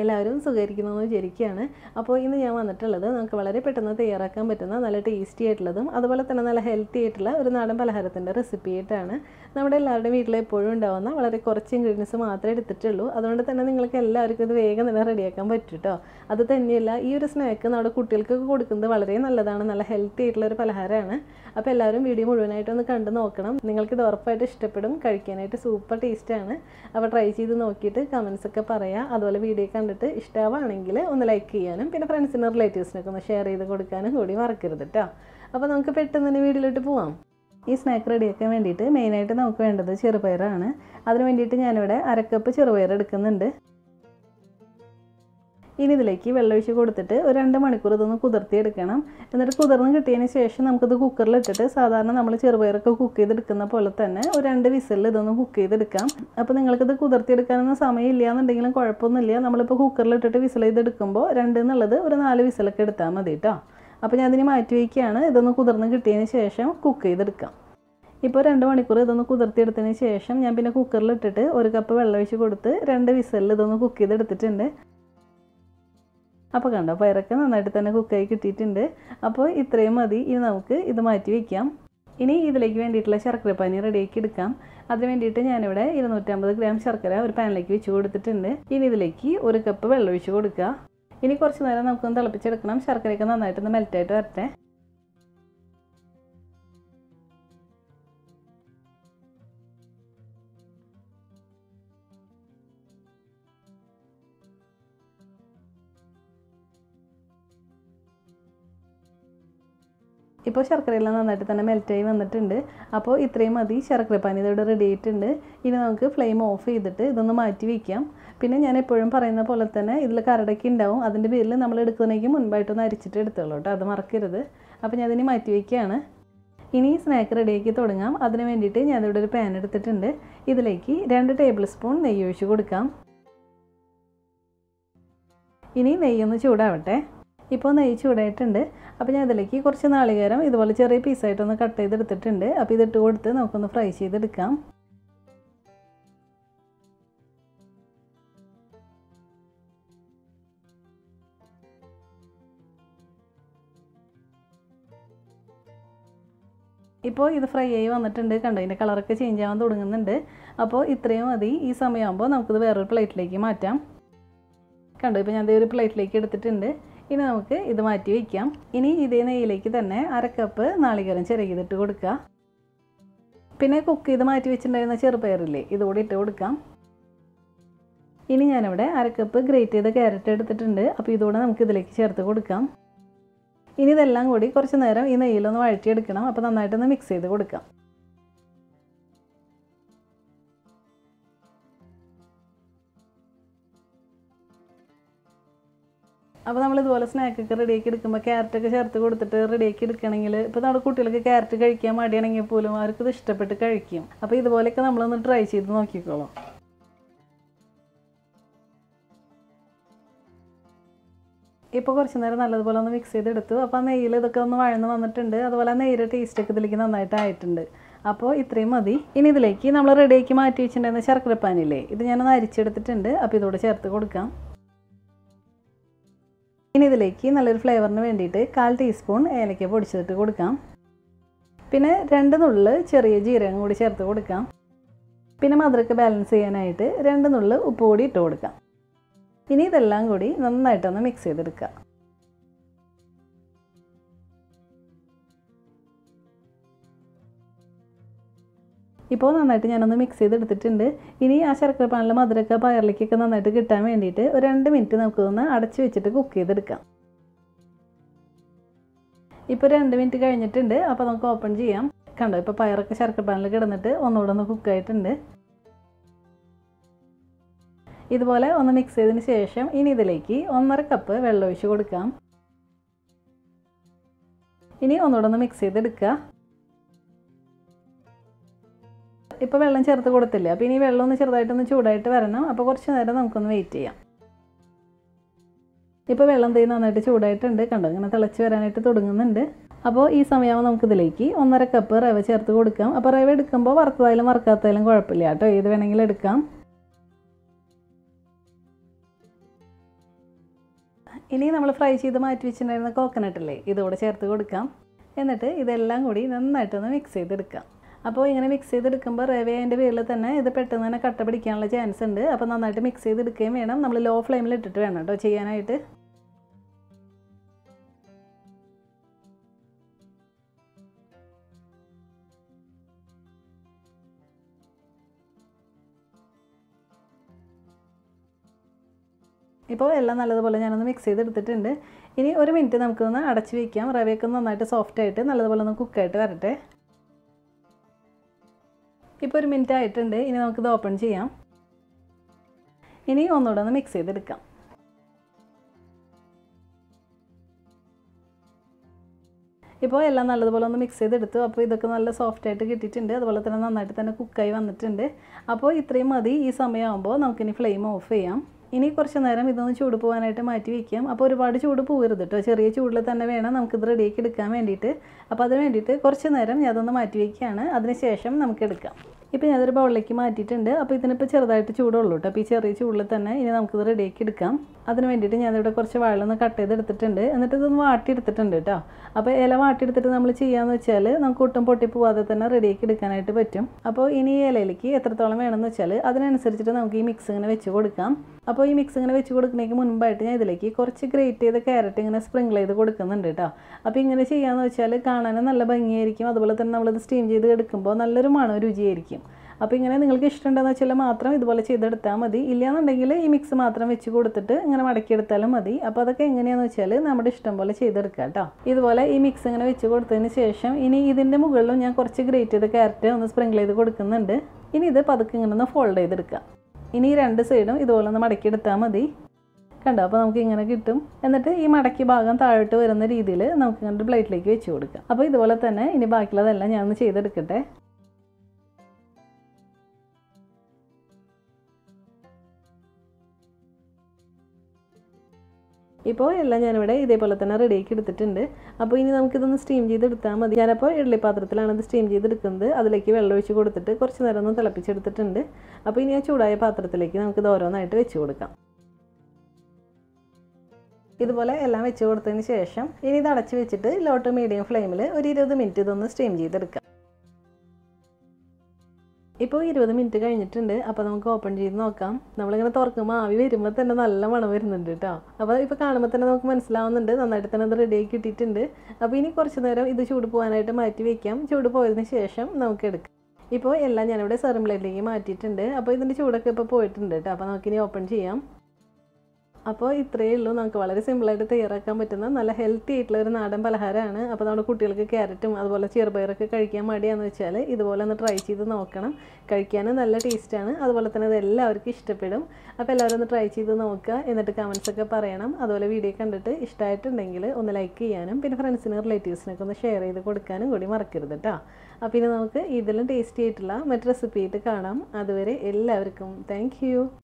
എല്ലാവരും സുഖമായിരിക്കുന്നു എന്ന് വിചാരിക്കുകയാണ് അപ്പോൾ ഇന്ന് ഞാൻ വന്നിട്ടുള്ളത് നമുക്ക് വളരെ പെട്ടെന്ന് തയ്യാറാക്കാൻ പറ്റുന്ന നല്ല ടേസ്റ്റി ആയിട്ടുള്ളതും അതുപോലെ തന്നെ നല്ല ഹെൽത്തി ആയിട്ടുള്ള ഒരു നാടൻ പലഹാരത്തിൻ്റെ റെസിപ്പി ആയിട്ടാണ് നമ്മുടെ എല്ലാവരുടെയും വീട്ടിൽ എപ്പോഴും ഉണ്ടാവുന്ന വളരെ കുറച്ച് ഇൻഗ്രീഡിയൻസ് മാത്രമേ എടുത്തിട്ടുള്ളൂ അതുകൊണ്ട് തന്നെ നിങ്ങൾക്ക് എല്ലാവർക്കും ഇത് വേഗം തന്നെ റെഡിയാക്കാൻ പറ്റും കേട്ടോ അത് തന്നെയല്ല ഈ ഒരു സ്നാക്ക് നമ്മുടെ കുട്ടികൾക്കൊക്കെ കൊടുക്കുന്നത് വളരെ നല്ലതാണ് നല്ല ഹെൽത്തി ആയിട്ടുള്ള ഒരു പലഹാരമാണ് അപ്പോൾ എല്ലാവരും വീഡിയോ മുഴുവനായിട്ടൊന്ന് കണ്ടു നോക്കണം നിങ്ങൾക്ക് ഇത് ഉറപ്പായിട്ട് ഇഷ്ടപ്പെടും കഴിക്കാനായിട്ട് സൂപ്പർ ടേസ്റ്റാണ് അപ്പോൾ ട്രൈ ചെയ്ത് നോക്കിയിട്ട് കമൻസ് ഒക്കെ പറയാം അതുപോലെ വീഡിയോ കണ്ടിട്ട് ഇഷ്ടമാണെങ്കിൽ ഒന്ന് ലൈക്ക് ചെയ്യാനും പിന്നെ ഫ്രണ്ട്സിനും റിലേറ്റീവ്സിനൊക്കെ ഒന്ന് ഷെയർ ചെയ്ത് കൊടുക്കാനും കൂടി മറക്കരുത് കേട്ടോ അപ്പോൾ നമുക്ക് പെട്ടെന്ന് തന്നെ വീഡിയോയിലോട്ട് പോവാം ഈ സ്നാക്ക് റെഡിയാക്കാൻ വേണ്ടിയിട്ട് മെയിനായിട്ട് നമുക്ക് വേണ്ടത് ചെറുപയറാണ് അതിന് വേണ്ടിയിട്ട് ഞാനിവിടെ അരക്കപ്പ് ചെറുപയർ എടുക്കുന്നുണ്ട് ഇനി ഇതിലേക്ക് വെള്ളമൊഴിച്ച് കൊടുത്തിട്ട് ഒരു രണ്ട് മണിക്കൂർ ഇതൊന്ന് കുതിർത്തി എടുക്കണം എന്നിട്ട് കുതിർന്ന് കിട്ടിയതിന് ശേഷം നമുക്കിത് കുക്കറിൽ ഇട്ടിട്ട് സാധാരണ നമ്മൾ ചെറുപയറൊക്കെ കുക്ക് ചെയ്തെടുക്കുന്ന പോലെ തന്നെ ഒരു രണ്ട് വിസലിൽ ഇതൊന്ന് കുക്ക് ചെയ്തെടുക്കാം അപ്പോൾ നിങ്ങൾക്കിത് കുതിർത്തിയെടുക്കാനൊന്നും സമയമില്ല എന്നുണ്ടെങ്കിലും കുഴപ്പമൊന്നുമില്ല നമ്മളിപ്പോൾ കുക്കറിൽ ഇട്ടിട്ട് വിസിൽ ചെയ്തെടുക്കുമ്പോൾ രണ്ട് എന്നുള്ളത് ഒരു നാല് വിസിലൊക്കെ എടുത്താൽ മതി കേട്ടോ അപ്പോൾ ഞാൻ അതിന് മാറ്റി വയ്ക്കുകയാണ് ഇതൊന്ന് കുതിർന്ന് കിട്ടിയതിന് ശേഷം കുക്ക് ചെയ്തെടുക്കാം ഇപ്പോൾ രണ്ട് മണിക്കൂർ ഇതൊന്ന് കുതിർത്തിയെടുത്തതിന് ശേഷം ഞാൻ പിന്നെ കുക്കറിൽ ഇട്ടിട്ട് ഒരു കപ്പ് വെള്ളം ഒഴിച്ച് കൊടുത്ത് രണ്ട് വിസലിൽ ഇതൊന്ന് കുക്ക് ചെയ്തെടുത്തിട്ടുണ്ട് അപ്പോൾ കണ്ടോ പയറൊക്കെ നന്നായിട്ട് തന്നെ കുക്കായി കിട്ടിയിട്ടുണ്ട് അപ്പോൾ ഇത്രയും മതി ഇനി നമുക്ക് ഇത് മാറ്റി വയ്ക്കാം ഇനി ഇതിലേക്ക് വേണ്ടിയിട്ടുള്ള ശർക്കരപ്പാനി റെഡിയാക്കി എടുക്കാം അതിന് വേണ്ടിയിട്ട് ഞാനിവിടെ ഇരുന്നൂറ്റമ്പത് ഗ്രാം ശർക്കര ഒരു പാനിലേക്ക് വെച്ച് കൊടുത്തിട്ടുണ്ട് ഇനി ഇതിലേക്ക് ഒരു കപ്പ് വെള്ളം ഒഴിച്ച് കൊടുക്കുക ഇനി കുറച്ച് നേരം നമുക്കൊന്ന് തിളപ്പിച്ചെടുക്കണം ശർക്കരയൊക്കെ നന്നായിട്ടൊന്ന് മെൽറ്റായിട്ട് വരട്ടെ ഇപ്പോൾ ശർക്കരയെല്ലാം നന്നായിട്ട് തന്നെ മെൽറ്റായി വന്നിട്ടുണ്ട് അപ്പോൾ ഇത്രയും മതി ശർക്കരപ്പാനി ഇതോടെ റെഡി ആയിട്ടുണ്ട് ഇനി നമുക്ക് ഫ്ലെയിം ഓഫ് ചെയ്തിട്ട് ഇതൊന്ന് മാറ്റി വയ്ക്കാം പിന്നെ ഞാൻ എപ്പോഴും പറയുന്ന പോലെ തന്നെ ഇതിൽ കരടൊക്കെ ഉണ്ടാവും അതിൻ്റെ പേരിൽ നമ്മൾ എടുക്കുന്നതിലേക്ക് മുൻപായിട്ടൊന്ന് അരിച്ചിട്ട് എടുത്തോളൂ കേട്ടോ അത് മറക്കരുത് അപ്പോൾ ഞാൻ അതിന് മാറ്റി വയ്ക്കുകയാണ് ഇനി സ്നാക്ക് റെഡിയാക്കി തുടങ്ങാം അതിന് വേണ്ടിയിട്ട് ഞാനിവിടെ ഒരു പാൻ എടുത്തിട്ടുണ്ട് ഇതിലേക്ക് രണ്ട് ടേബിൾ സ്പൂൺ നെയ്യ് ഒഴിച്ച് കൊടുക്കാം ഇനി നെയ്യൊന്ന് ചൂടാവട്ടെ ഇപ്പോൾ നെയ്യ് ചൂടായിട്ടുണ്ട് അപ്പോൾ ഞാൻ ഇതിലേക്ക് കുറച്ച് നാളികേരം ഇതുപോലെ ചെറിയ പീസായിട്ടൊന്ന് കട്ട് ചെയ്തെടുത്തിട്ടുണ്ട് അപ്പോൾ ഇതിട്ട് കൊടുത്ത് നമുക്കൊന്ന് ഫ്രൈ ചെയ്തെടുക്കാം ഇപ്പോൾ ഇത് ഫ്രൈ ആയി വന്നിട്ടുണ്ട് കണ്ടോ ഇതിൻ്റെ കളറൊക്കെ ചേഞ്ച് ആവാൻ തുടങ്ങുന്നുണ്ട് അപ്പോൾ ഇത്രയും മതി ഈ സമയമാകുമ്പോൾ നമുക്കിത് വേറൊരു പ്ലേറ്റിലേക്ക് മാറ്റാം കണ്ടോ ഇപ്പോൾ ഞാൻ ഒരു പ്ലേറ്റിലേക്ക് എടുത്തിട്ടുണ്ട് ഇനി നമുക്ക് ഇത് മാറ്റി വയ്ക്കാം ഇനി ഇതേ നെയ്യിലേക്ക് തന്നെ അര കപ്പ് നാളികേരം ചിരകിതിട്ട് കൊടുക്കുക പിന്നെ കുക്ക് ചെയ്ത് മാറ്റി വെച്ചിട്ടുണ്ടായിരുന്ന ചെറുപയറില്ലേ ഇതുകൂടി ഇട്ട് കൊടുക്കാം ഇനി ഞാനിവിടെ അര കപ്പ് ഗ്രേറ്റ് ചെയ്ത ക്യാരറ്റ് എടുത്തിട്ടുണ്ട് അപ്പോൾ ഇതുകൂടെ നമുക്ക് ഇതിലേക്ക് ചേർത്ത് കൊടുക്കാം ഇനി ഇതെല്ലാം കൂടി കുറച്ച് നേരം ഈ നെയ്യിലൊന്ന് വഴറ്റിയെടുക്കണം അപ്പോൾ നന്നായിട്ടൊന്ന് മിക്സ് ചെയ്ത് കൊടുക്കാം അപ്പോൾ നമ്മൾ ഇതുപോലെ സ്നാക്കൊക്കെ റെഡിയാക്കി എടുക്കുമ്പോൾ ക്യാരറ്റൊക്കെ ചേർത്ത് കൊടുത്തിട്ട് റെഡിയാക്കി എടുക്കണമെങ്കിൽ ഇപ്പോൾ നമ്മുടെ കുട്ടികൾക്ക് ക്യാരറ്റ് കഴിക്കാൻ മടിയാണെങ്കിൽ പോലും അവർക്ക് ഇത് ഇഷ്ടപ്പെട്ട് കഴിക്കും അപ്പോൾ ഇതുപോലെയൊക്കെ നമ്മളൊന്ന് ട്രൈ ചെയ്ത് നോക്കിക്കോളാം ഇപ്പോൾ കുറച്ച് നേരം നല്ലതുപോലെ ഒന്ന് മിക്സ് ചെയ്തെടുത്തു അപ്പോൾ ആ നെയ്യിൽ ഇതൊക്കെ ഒന്ന് വഴന്ന് വന്നിട്ടുണ്ട് അതുപോലെ ആ നെയ്യുടെ ടേസ്റ്റൊക്കെ ഇതിലേക്ക് നന്നായിട്ട് ആയിട്ടുണ്ട് അപ്പോൾ ഇത്രയും മതി ഇനി ഇതിലേക്ക് നമ്മൾ റെഡിയാക്കി മാറ്റി വെച്ചിട്ടുണ്ടായിരുന്ന ശർക്കരപ്പാനില്ലേ ഇത് ഞാനൊന്ന് അരിച്ചെടുത്തിട്ടുണ്ട് അപ്പോൾ ഇതോടെ ചേർത്ത് കൊടുക്കാം ഇനി ഇതിലേക്ക് നല്ലൊരു ഫ്ലേവറിന് വേണ്ടിയിട്ട് കാൽ ടീസ്പൂൺ ഏലക്ക പൊടിച്ചിട്ട് കൊടുക്കാം പിന്നെ രണ്ട് നുള്ള് ചെറിയ ജീരകം കൂടി ചേർത്ത് കൊടുക്കാം പിന്നെ മധുരക്ക് ബാലൻസ് ചെയ്യാനായിട്ട് രണ്ട് നുള്ള് ഉപ്പ് കൂടി ഇട്ട് കൊടുക്കാം ഇനി ഇതെല്ലാം കൂടി നന്നായിട്ടൊന്ന് മിക്സ് ചെയ്തെടുക്കുക ഇപ്പോൾ നന്നായിട്ട് ഞാനൊന്ന് മിക്സ് ചെയ്തെടുത്തിട്ടുണ്ട് ഇനി ആ ശർക്കര പാനിലെ മധുരക്ക പയറിലേക്കൊക്കെ നന്നായിട്ട് കിട്ടാൻ വേണ്ടിയിട്ട് ഒരു രണ്ട് മിനിറ്റ് നമുക്കൊന്ന് അടച്ചു വെച്ചിട്ട് കുക്ക് ചെയ്തെടുക്കാം ഇപ്പോൾ രണ്ട് മിനിറ്റ് കഴിഞ്ഞിട്ടുണ്ട് അപ്പോൾ നമുക്ക് ഓപ്പൺ ചെയ്യാം കണ്ടോ ഇപ്പോൾ പയറൊക്കെ ശർക്കര പാനിൽ കിടന്നിട്ട് ഒന്നുകൂടെ ഒന്ന് കുക്കായിട്ടുണ്ട് ഇതുപോലെ ഒന്ന് മിക്സ് ചെയ്തതിന് ശേഷം ഇനി ഇതിലേക്ക് ഒന്നര കപ്പ് വെള്ളം ഒഴിച്ച് കൊടുക്കാം ഇനി ഒന്നുകൂടെ ഒന്ന് മിക്സ് ചെയ്തെടുക്കുക ഇപ്പോൾ വെള്ളം ചേർത്ത് കൊടുത്തില്ല അപ്പോൾ ഇനി വെള്ളം ഒന്ന് ചെറുതായിട്ടൊന്ന് ചൂടായിട്ട് വരണം അപ്പോൾ കുറച്ച് നേരം നമുക്കൊന്ന് വെയിറ്റ് ചെയ്യാം ഇപ്പോൾ വെള്ളം തേ നന്നായിട്ട് ചൂടായിട്ടുണ്ട് കണ്ടോ ഇങ്ങനെ തിളച്ച് വരാനായിട്ട് തുടങ്ങുന്നുണ്ട് അപ്പോൾ ഈ സമയമാകുമ്പോൾ നമുക്കിതിലേക്ക് ഒന്നര കപ്പ് റവ ചേർത്ത് കൊടുക്കാം അപ്പോൾ റവ എടുക്കുമ്പോൾ വറുത്തതായാലും വറുക്കാത്തതായാലും കുഴപ്പമില്ല കേട്ടോ ഏത് വേണമെങ്കിലും എടുക്കാം ഇനി നമ്മൾ ഫ്രൈ ചെയ്ത് മാറ്റി വെച്ചിട്ടുണ്ടായിരുന്ന കോക്കനട്ട് അല്ലേ ഇതോടെ ചേർത്ത് കൊടുക്കാം എന്നിട്ട് ഇതെല്ലാം കൂടി നന്നായിട്ടൊന്ന് മിക്സ് ചെയ്തെടുക്കാം അപ്പോൾ ഇങ്ങനെ മിക്സ് ചെയ്തെടുക്കുമ്പോൾ റവ അതിൻ്റെ പേരിൽ തന്നെ ഇത് പെട്ടെന്ന് തന്നെ കട്ട പിടിക്കാനുള്ള ചാൻസ് ഉണ്ട് അപ്പോൾ നന്നായിട്ട് മിക്സ് ചെയ്തെടുക്കുകയും വേണം നമ്മൾ ലോ ഫ്ലെയിമിൽ ഇട്ടിട്ട് വേണം കേട്ടോ ചെയ്യാനായിട്ട് ഇപ്പോൾ എല്ലാം നല്ലതുപോലെ ഞാനൊന്ന് മിക്സ് ചെയ്തെടുത്തിട്ടുണ്ട് ഇനി ഒരു മിനിറ്റ് നമുക്കൊന്ന് അടച്ച് വയ്ക്കാം റവയൊക്കെ നന്നായിട്ട് സോഫ്റ്റ് ആയിട്ട് നല്ലതുപോലെ ഒന്ന് കുക്കായിട്ട് വരട്ടെ ഇപ്പോൾ ഒരു മിനിറ്റ് ആയിട്ടുണ്ട് ഇനി നമുക്കിത് ഓപ്പൺ ചെയ്യാം ഇനി ഒന്നുകൂടെ ഒന്ന് മിക്സ് ചെയ്തെടുക്കാം ഇപ്പോൾ എല്ലാം നല്ലതുപോലെ ഒന്ന് മിക്സ് ചെയ്തെടുത്തു അപ്പോൾ ഇതൊക്കെ നല്ല സോഫ്റ്റ് ആയിട്ട് കിട്ടിയിട്ടുണ്ട് അതുപോലെ തന്നെ നന്നായിട്ട് തന്നെ കുക്കായി വന്നിട്ടുണ്ട് അപ്പോൾ ഇത്രയും മതി ഈ സമയമാകുമ്പോൾ നമുക്കിനി ഫ്ലെയിം ഓഫ് ചെയ്യാം ഇനി കുറച്ച് നേരം ഇതൊന്ന് ചൂട് പോകാനായിട്ട് മാറ്റി വയ്ക്കാം അപ്പോൾ ഒരുപാട് ചൂട് പോകരുത് കേട്ടോ ചെറിയ ചൂടിൽ തന്നെ വേണം നമുക്കിത് റെഡിയാക്കി എടുക്കാൻ വേണ്ടിയിട്ട് അപ്പോൾ അതിന് വേണ്ടിയിട്ട് കുറച്ച് നേരം ഞാൻ അതൊന്ന് മാറ്റി വയ്ക്കുകയാണ് അതിന് ശേഷം നമുക്ക് എടുക്കാം ഇപ്പോൾ ഞാനതൊരു ബൗളിലേക്ക് മാറ്റിയിട്ടുണ്ട് അപ്പോൾ ഇതിനിപ്പോൾ ചെറുതായിട്ട് ചൂടുള്ളൂ കേട്ടോ അപ്പോൾ ഈ ചെറിയ ചൂടിൽ തന്നെ ഇനി നമുക്കിത് റെഡിയാക്കി എടുക്കാം അതിന് വേണ്ടിയിട്ട് ഞാനിവിടെ കുറച്ച് വാഴൊന്ന് കട്ട് ചെയ്ത് എടുത്തിട്ടുണ്ട് എന്നിട്ട് ഇതൊന്ന് വാട്ടിയെടുത്തിട്ടുണ്ട് കേട്ടോ അപ്പോൾ ഇല വാട്ടിയെടുത്തിട്ട് നമ്മൾ ചെയ്യാന്ന് വെച്ചാൽ നമുക്ക് ഒട്ടും പൊട്ടി പോവാതെ തന്നെ റെഡിയാക്കി എടുക്കാനായിട്ട് പറ്റും അപ്പോൾ ഇനി ഈ ഇലയിലേക്ക് എത്രത്തോളം വേണമെന്ന് വെച്ചാൽ അതിനനുസരിച്ചിട്ട് നമുക്ക് ഈ മിക്സ് ഇങ്ങനെ വെച്ച് കൊടുക്കാം അപ്പോൾ ഈ മിക്സ് ഇങ്ങനെ വെച്ച് കൊടുക്കുന്നതിന് മുൻപായിട്ട് ഞാൻ ഇതിലേക്ക് കുറച്ച് ഗ്രേറ്റ് ചെയ്ത ക്യാരറ്റ് ഇങ്ങനെ സ്പ്രിങ്കിൾ ചെയ്ത് കൊടുക്കുന്നുണ്ട് കേട്ടോ അപ്പോൾ ഇങ്ങനെ ചെയ്യാന്ന് വെച്ചാൽ കാണാനും നല്ല ഭംഗിയായിരിക്കും അതുപോലെ തന്നെ നമ്മളിത് സ്റ്റീം ചെയ്ത് എടുക്കുമ്പോൾ നല്ലൊരു മണം രുചിയായിരിക്കും അപ്പോൾ ഇങ്ങനെ നിങ്ങൾക്ക് ഇഷ്ടമുണ്ടെന്ന് വെച്ചാൽ മാത്രം ഇതുപോലെ ചെയ്തെടുത്താൽ മതി ഇല്ലയെന്നുണ്ടെങ്കിൽ ഈ മിക്സ് മാത്രം വെച്ച് കൊടുത്തിട്ട് ഇങ്ങനെ മടക്കിയെടുത്താലും മതി അപ്പോൾ അതൊക്കെ എങ്ങനെയാണെന്ന് വെച്ചാൽ നമ്മുടെ ഇഷ്ടം പോലെ ചെയ്തെടുക്കാം കേട്ടോ ഇതുപോലെ ഈ മിക്സ് ഇങ്ങനെ വെച്ച് കൊടുത്തതിന് ശേഷം ഇനി ഇതിൻ്റെ മുകളിലും ഞാൻ കുറച്ച് ഗ്രേറ്റ് ചെയ്ത ക്യാരറ്റ് ഒന്ന് സ്പ്രിങ്കിൾ ചെയ്ത് കൊടുക്കുന്നുണ്ട് ഇനി ഇത് പതുക്കെ ഇങ്ങനെ ഒന്ന് ഫോൾഡ് ചെയ്തെടുക്കാം ഇനി ഈ രണ്ട് സൈഡും ഇതുപോലെ ഒന്ന് മടക്കിയെടുത്താൽ മതി കണ്ടോ അപ്പോൾ നമുക്ക് ഇങ്ങനെ കിട്ടും എന്നിട്ട് ഈ മടക്കി ഭാഗം താഴോട്ട് വരുന്ന രീതിയിൽ നമുക്ക് ഇങ്ങോട്ട് പ്ലേറ്റിലേക്ക് വെച്ച് കൊടുക്കാം അപ്പോൾ ഇതുപോലെ തന്നെ ഇനി ബാക്കിയുള്ളതെല്ലാം ഞാൻ ഒന്ന് ചെയ്തെടുക്കട്ടെ ഇപ്പോൾ എല്ലാം ഞാനിവിടെ ഇതേപോലെ തന്നെ റെഡിയാക്കി എടുത്തിട്ടുണ്ട് അപ്പോൾ ഇനി നമുക്കിതൊന്ന് സ്റ്റീം ചെയ്തെടുത്താൽ മതി ഞാനപ്പോൾ ഇഡ്ഡലി പാത്രത്തിലാണ് ഇത് സ്റ്റീം ചെയ്തെടുക്കുന്നത് അതിലേക്ക് വെള്ളം ഒഴിച്ച് കൊടുത്തിട്ട് കുറച്ച് നേരം ഒന്ന് തിളപ്പിച്ചെടുത്തിട്ടുണ്ട് അപ്പോൾ ഇനി ആ ചൂടായ പാത്രത്തിലേക്ക് നമുക്കിത് ഓരോന്നായിട്ട് വെച്ച് കൊടുക്കാം ഇതുപോലെ എല്ലാം വെച്ച് കൊടുത്തതിന് ശേഷം ഇനി ഇത് അടച്ച് വെച്ചിട്ട് ലോ ടു മീഡിയം ഫ്ലെയിമിൽ ഒരു ഇരുപത് മിനിറ്റ് ഇതൊന്ന് സ്റ്റീം ചെയ്തെടുക്കാം ഇപ്പോൾ ഇരുപത് മിനിറ്റ് കഴിഞ്ഞിട്ടുണ്ട് അപ്പോൾ നമുക്ക് ഓപ്പൺ ചെയ്ത് നോക്കാം നമ്മളിങ്ങനെ തുറക്കുമ്പോൾ ആവി വരുമ്പോൾ തന്നെ നല്ല മണം വരുന്നുണ്ട് കേട്ടോ അപ്പോൾ ഇപ്പോൾ കാണുമ്പോൾ തന്നെ നമുക്ക് മനസ്സിലാവുന്നുണ്ട് നന്നായിട്ട് തന്നെ അത് റെഡിയാക്കി കിട്ടിയിട്ടുണ്ട് അപ്പോൾ ഇനി കുറച്ച് നേരം ഇത് ചൂട് പോകാനായിട്ട് മാറ്റി വയ്ക്കാം ചൂട് പോയതിന് ശേഷം നമുക്ക് എടുക്കാം ഇപ്പോൾ എല്ലാം ഞാനിവിടെ സെറിം പ്ലേറ്റിലേക്ക് മാറ്റിയിട്ടുണ്ട് അപ്പോൾ ഇതിൻ്റെ ചൂടൊക്കെ ഇപ്പോൾ പോയിട്ടുണ്ട് കേട്ടോ അപ്പോൾ നമുക്കിനി ഓപ്പൺ ചെയ്യാം അപ്പോൾ ഇത്രയേ ഉള്ളൂ നമുക്ക് വളരെ സിമ്പിളായിട്ട് തയ്യാറാക്കാൻ പറ്റുന്ന നല്ല ഹെൽത്തി ആയിട്ടുള്ള ഒരു നാടൻ പലഹാരമാണ് അപ്പോൾ നമ്മുടെ കുട്ടികൾക്ക് ക്യാരറ്റും അതുപോലെ ചെറുപയറൊക്കെ കഴിക്കാൻ മടിയാന്ന് വെച്ചാൽ ഇതുപോലെ ഒന്ന് ട്രൈ ചെയ്ത് നോക്കണം കഴിക്കാൻ നല്ല ടേസ്റ്റാണ് അതുപോലെ തന്നെ ഇത് എല്ലാവർക്കും ഇഷ്ടപ്പെടും അപ്പോൾ എല്ലാവരും ഒന്ന് ട്രൈ ചെയ്ത് നോക്കുക എന്നിട്ട് കമൻസ് ഒക്കെ പറയണം അതുപോലെ വീഡിയോ കണ്ടിട്ട് ഇഷ്ടമായിട്ടുണ്ടെങ്കിൽ ഒന്ന് ലൈക്ക് ചെയ്യാനും പിന്നെ ഫ്രണ്ട്സിനും റിലേറ്റീവ്സിനൊക്കെ ഒന്ന് ഷെയർ ചെയ്ത് കൊടുക്കാനും കൂടി മറക്കരുത് കേട്ടോ അപ്പോൾ ഇനി നമുക്ക് ഇതിലും ടേസ്റ്റി ആയിട്ടുള്ള മറ്റു റെസിപ്പി ആയിട്ട് കാണാം അതുവരെ എല്ലാവർക്കും താങ്ക്